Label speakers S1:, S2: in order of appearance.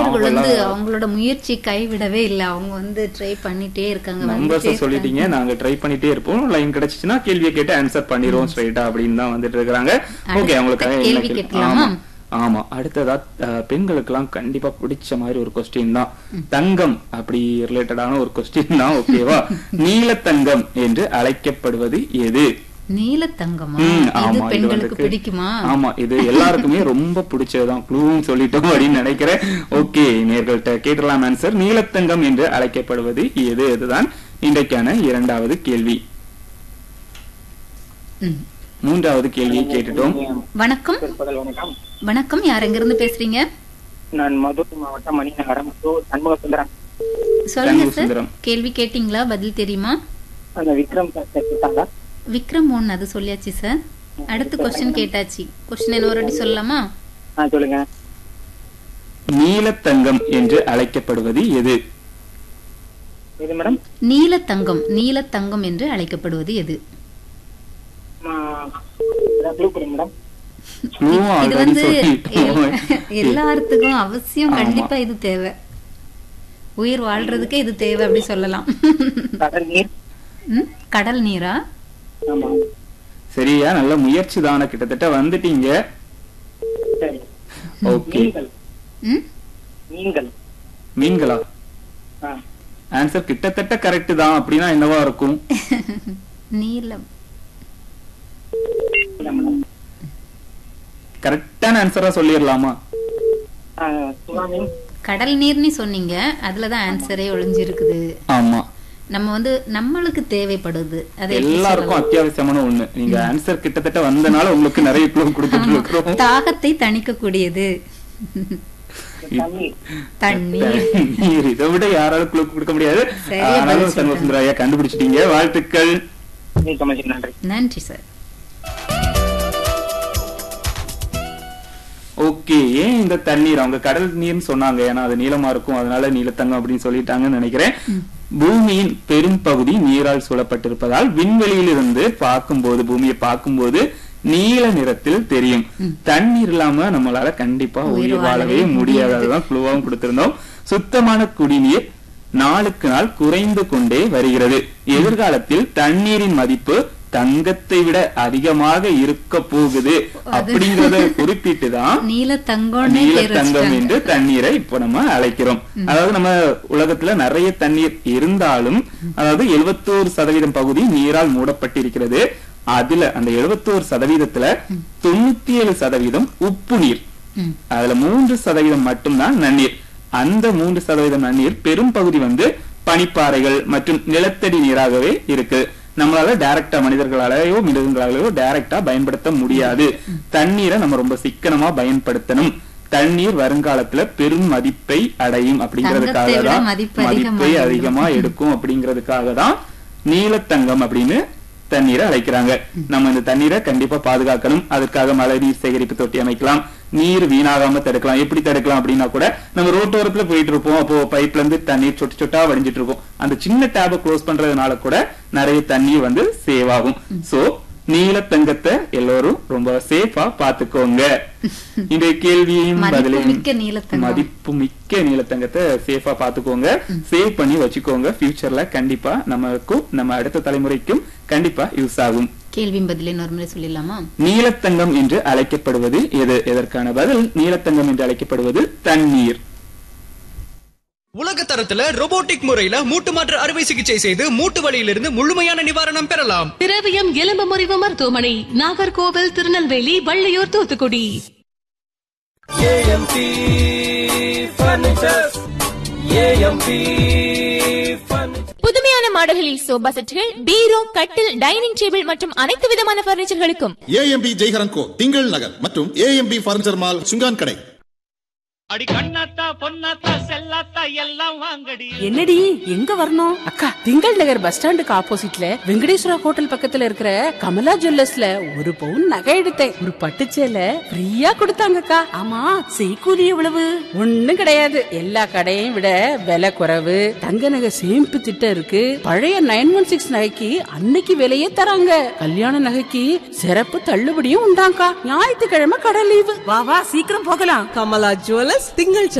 S1: மாணவர்கள் வந்து
S2: அவங்கெல்லாம்
S1: அவங்களோட முயற்சி கைவிடவே இல்லை அவங்க வந்து ட்ரை பண்ணிட்டே இருக்காங்க வந்துட்டே
S2: நம்பர்ஸ்
S1: இருக்காங்க.
S2: சொல்லிட்டீங்க நாங்க ட்ரை பண்ணிட்டே இருப்போம் லைன் கிடைச்சிச்சுன்னா கேள்வியை கேட்டு ஆன்சர் பண்ணிடுவோம் ஸ்ட்ரைட்டா அப்படின்னு தான் வந்துட்டு இருக்காங்க ஓகே அவங்களுக்காக என்ன
S1: கேள்வி
S2: கேள்வி?
S1: கேட்கலாமா?
S2: ஆமா. ஆமா அடுத்ததா அஹ், பெண்களுக்கெல்லாம் கண்டிப்பா பிடிச்ச மாதிரி ஒரு கொஸ்டின் தான் தங்கம் அப்படி ரிலேட்டடான ஒரு கொஸ்டின் தான் ஓகேவா நீலத்தங்கம் என்று அழைக்கப்படுவது எது
S1: நீலத்தங்கமா
S2: ம்,
S1: இது
S2: ஆமா, இது
S1: பெண்களுக்கு
S2: வந்துருக்கு.
S1: பிடிக்குமா
S2: ஆமா இது எல்லாருக்குமே ரொம்ப பிடிச்சதுதான் க்ளூவும் சொல்லிட்டோம் அப்படின்னு நினைக்கிறேன் ஓகே நேர்கள்ட்ட கேட்டலாம் ஆன்சர் நீலத்தங்கம் என்று அழைக்கப்படுவது எது இதுதான் இன்றைக்கான இரண்டாவது கேள்வி
S1: ம்.
S2: மூன்றாவது கேள்வியை கேட்டுட்டோம்
S1: வணக்கம்
S3: பிற்பகல் வணக்கம்
S1: வணக்கம் யார் எங்க இருந்து பேசுறீங்க
S3: நான் மதுரை மாவட்டம் மணிநகரம் ஸோ சண்முக சுந்தரம்
S1: சொல்லுங்க சார்
S2: சுந்தரம்.
S1: கேள்வி கேட்டீங்களா பதில் தெரியுமா
S3: அந்த விக்ரம் சார் கேட்டாங்க
S1: விக்ரம் ஒன் அது சொல்லியாச்சு சார் அடுத்த கொஸ்டின் கேட்டாச்சு கொஸ்டின் என்ன ஒரு வாட்டி சொல்லலாமா
S3: ஆ சொல்லுங்க
S2: நீலத்தங்கம் என்று அழைக்கப்படுவது எது
S3: இது மேடம்
S1: நீலத்தங்கம் நீலத்தங்கம் என்று அழைக்கப்படுவது எது
S3: க்ளூ கொடுங்க மேடம்
S2: க்ளூவும்
S1: இது
S2: ஆல்ரெடி
S1: வந்து
S2: சொல்லிட்டோம்
S1: எல்லா- எல்லாத்துக்கும் அவசியம்
S2: ஆமா.
S1: கண்டிப்பா இது தேவை உயிர் வாழ்றதுக்கே இது தேவை அப்படி சொல்லலாம்
S3: கடல் நீர்
S1: ம்? கடல் நீரா
S3: ஆமா
S2: சரியா நல்ல முயற்சி தான கிட்டத்தட்ட வந்துட்டீங்க
S3: சரி
S2: ஓகே
S3: நீங்கள்
S1: ம்?
S3: நீங்கள்
S2: மீன்களா
S3: ஆ
S2: ஆன்சர் கிட்டத்தட்ட கரெக்ட் தான் அப்படின்னா என்னவா இருக்கும்
S1: நீலம்
S3: இல்லை மேடம்
S2: கரெக்டான ஆன்சரா சொல்லிடலாமா
S3: ஆ, சுனாமி
S1: கடல் நீர்னு சொன்னீங்க அதுலதான் ஆன்சரே ஒளிஞ்சிருக்குது
S2: ஆமா
S1: நம்ம வந்து நம்மளுக்கு தேவைப்படுது அதை எப்படி
S2: எல்லாருக்கும்
S1: சொல்லலாம்?
S2: அத்தியாவசியமான ஒண்ணு நீங்க ஆன்சர் கிட்டத்தட்ட வந்தனால உங்களுக்கு நிறைய க்ளூ கொடுத்துட்டு இருக்கிறோம்
S1: தாகத்தை தணிக்கக்கூடியது
S3: தண்ணீர்
S1: தண்ணீர்
S2: நீர் இதை விட யாராலும் க்ளூ கொடுக்க முடியாது
S1: சரியா
S2: ஆனாலும்
S1: பதில்
S2: சண்முகசுந்தர ஐயா கண்டுபிடிச்சிட்டீங்க வாழ்த்துக்கள்
S3: மிக்க மகிழ்ச்சி நன்றி
S1: நன்றி சார்
S2: ஓகே ஏன் இந்த தண்ணீர் அவங்க கடல் நீர்னு சொன்னாங்க ஏன்னா அது நீளமா இருக்கும் அதனால நீலத்தங்கம் அப்படின்னு சொல்லிட்டாங்கன்னு நினைக்கிறேன் பூமியின் பெரும் பகுதி நீரால் சூழப்பட்டிருப்பதால் விண்வெளியிலிருந்து பார்க்கும்போது பூமியை பார்க்கும்போது நீல நிறத்தில் தெரியும் தண்ணீர் இல்லாம நம்மளால கண்டிப்பா
S1: உயிர்
S2: உயிர் வாழவே
S1: வாழவே
S2: முடியாது அதுதான் குழுவாவும் கொடுத்திருந்தோம் சுத்தமான குடிநீர் நாளுக்கு நாள் குறைந்து கொண்டே வருகிறது எதிர்காலத்தில் தண்ணீரின் மதிப்பு தங்கத்தை விட அதிகமாக இருக்க போகுது அப்படிங்கறத குறிப்பிட்டு தான்
S1: நீலத்தங்கம்னே
S2: நீல
S1: பேர்
S2: தங்கம்
S1: வச்சுட்டாங்க.
S2: என்று தண்ணீரை இப்போ நம்ம அழைக்கிறோம் அதாவது நம்ம உலகத்துல நிறைய தண்ணீர் இருந்தாலும் அதாவது 71% சதவீதம் பகுதி நீரால் மூடப்பட்டிருக்கிறது அதுல அந்த 71% சதவீதத்துல தொண்ணூத்தி ஏழு சதவீதம் உப்பு நீர்
S1: ம்.
S2: அதுல மூன்று சதவீதம் மட்டும்தான் நன்னீர் அந்த மூன்று சதவீதம் நன்னீர் பெரும் பகுதி வந்து பனிப்பாறைகள் மற்றும் நிலத்தடி நீராகவே இருக்கு நம்மளால டைரக்டா மனிதர்களாலேயோ மிருகங்களாலேயோ டைரக்டா பயன்படுத்த முடியாது தண்ணீரை நம்ம ரொம்ப சிக்கனமா பயன்படுத்தணும் தண்ணீர் வருங்காலத்துல பெரும் மதிப்பை அடையும் அப்படிங்கிறதுக்காக
S1: தங்கத்தை விட
S2: தான்
S1: மதிப்பு
S2: மதிப்பை
S1: அதிகமாகிடும்.
S2: அதிகமா எடுக்கும் அப்படிங்கிறதுக்காக தான் நீலத்தங்கம் அப்படின்னு தண்ணீரை அழைக்கிறாங்க நம்ம இந்த தண்ணீரை கண்டிப்பா பாதுகாக்கணும் அதுக்காக மழை நீர் சேகரிப்பு தொட்டி அமைக்கலாம் நீர் வீணாகாம தடுக்கலாம் எப்படி தடுக்கலாம் அப்படின்னா கூட நம்ம ரோட்டோரத்துல போயிட்டு இருப்போம் அப்போ பைப்ல இருந்து தண்ணீர் சொட்டு சொட்டா வடிஞ்சிட்டு இருக்கும் அந்த சின்ன டேப க்ளோஸ் பண்றதுனால கூட நிறைய தண்ணீர் வந்து சேவ் ஆகும் சோ நீலத்தங்கத்தை எல்லோரும் ரொம்ப சேஃபா பாத்துக்கோங்க இந்த கேள்வியும்
S1: மதிப்பு
S2: பதிலையும்
S1: மிக்க நீலத்தங்கம்.
S2: மதிப்பு மிக்க நீலத்தங்கத்தை சேஃபா பாத்துக்கோங்க சேவ் பண்ணி வச்சுக்கோங்க ஃபியூச்சர்ல கண்டிப்பா நமக்கும் நம்ம அடுத்த தலைமுறைக்கும் கண்டிப்பா யூஸ் ஆகும்
S1: கேள்வியும் பதில் இன்னொரு முறை சொல்லிடலாமா
S2: நீலத்தங்கம் என்று அழைக்கப்படுவது எது எதற்கான பதில் நீலத்தங்கம் என்று அழைக்கப்படுவது தண்ணீர்
S4: உலக தரத்துல robotic முறையில மூட்டு மாற்று அறுவை சிகிச்சை செய்து மூட்டு வலியிலிருந்து முழுமையான நிவாரணம் பெறலாம்
S5: திரவியம் எலும்பு முறிவு மருத்துவமனை நாகர்கோவில் திருநெல்வேலி வள்ளியூர் தூத்துக்குடி
S6: புதுமையான மாடல்களில் சோபா செட்டுகள் பீரோ கட்டில் டைனிங் டேபிள் மற்றும் அனைத்து விதமான பர்னிச்சர்களுக்கும்
S7: ஏஎம்பி ஜெய்ஹரன் கோ திங்கள் நகர் மற்றும் ஏஎம்பி பர்னிச்சர் மால் சுங்கான் கடை
S8: அடி கண்ணாத்தா பொன்னாத்தா செல்லாத்தா எல்லாம் வாங்கடி
S9: என்னடி எங்க வரணும் அக்கா திங்கள் நகர் பஸ் ஸ்டாண்டுக்கு ஆப்போசிட்ல வெங்கடேஸ்வரா ஹோட்டல் பக்கத்துல இருக்கிற கமலா ஜுவல்லர்ஸ்ல ஒரு பவுன் நகை எடுத்தேன் ஒரு பட்டுச்சேல ஃப்ரீயா கொடுத்தாங்கக்கா ஆமா செய்கூலி எவ்வளவு ஒண்ணும் கிடையாது எல்லா கடையும் விட விலை குறைவு தங்க நகை சேமிப்பு திட்டம் இருக்கு பழைய நைன் ஒன் சிக்ஸ் நகைக்கு அன்னைக்கு விலையே தராங்க கல்யாண நகைக்கு சிறப்பு தள்ளுபடியும் உண்டாங்கா ஞாயிற்றுக்கிழமை கடை லீவு
S10: வா வா சீக்கிரம் போகலாம் கமலா ஜுவல்லர்ஸ் திங்கள்